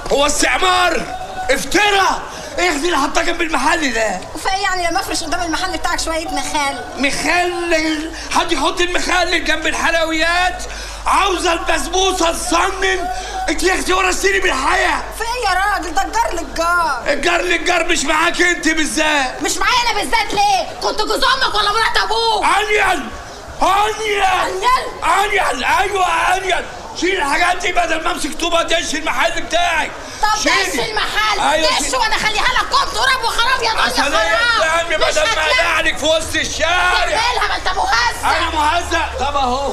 هو استعمار افترى ايه اللي حطها جنب المحل ده فايه يعني لما افرش قدام المحل بتاعك شويه مخال مخلل حد يحط المخلل جنب الحلويات عاوزه البسبوسه تصنن انت يا اختي ورثتيني بالحياه فايه يا راجل ده الجار للجار الجار للجار مش معاك انت بالذات مش معايا انا بالذات ليه كنت جوز امك ولا مرات ابوك انيل انيل أنيل؟ انيل ايوه انيل شيل الحاجات دي بدل ما امسك طوبه دش المحل بتاعي طب شيلي. دش المحل ايوه دش شيل. وانا اخليها لك كوم تراب وخراب يا دنيا عسلية يا خراب عمي مش بدل ما هتلم اقلعلك في وسط الشارع تعملها ما انت مهزأ انا مهزأ طب اهو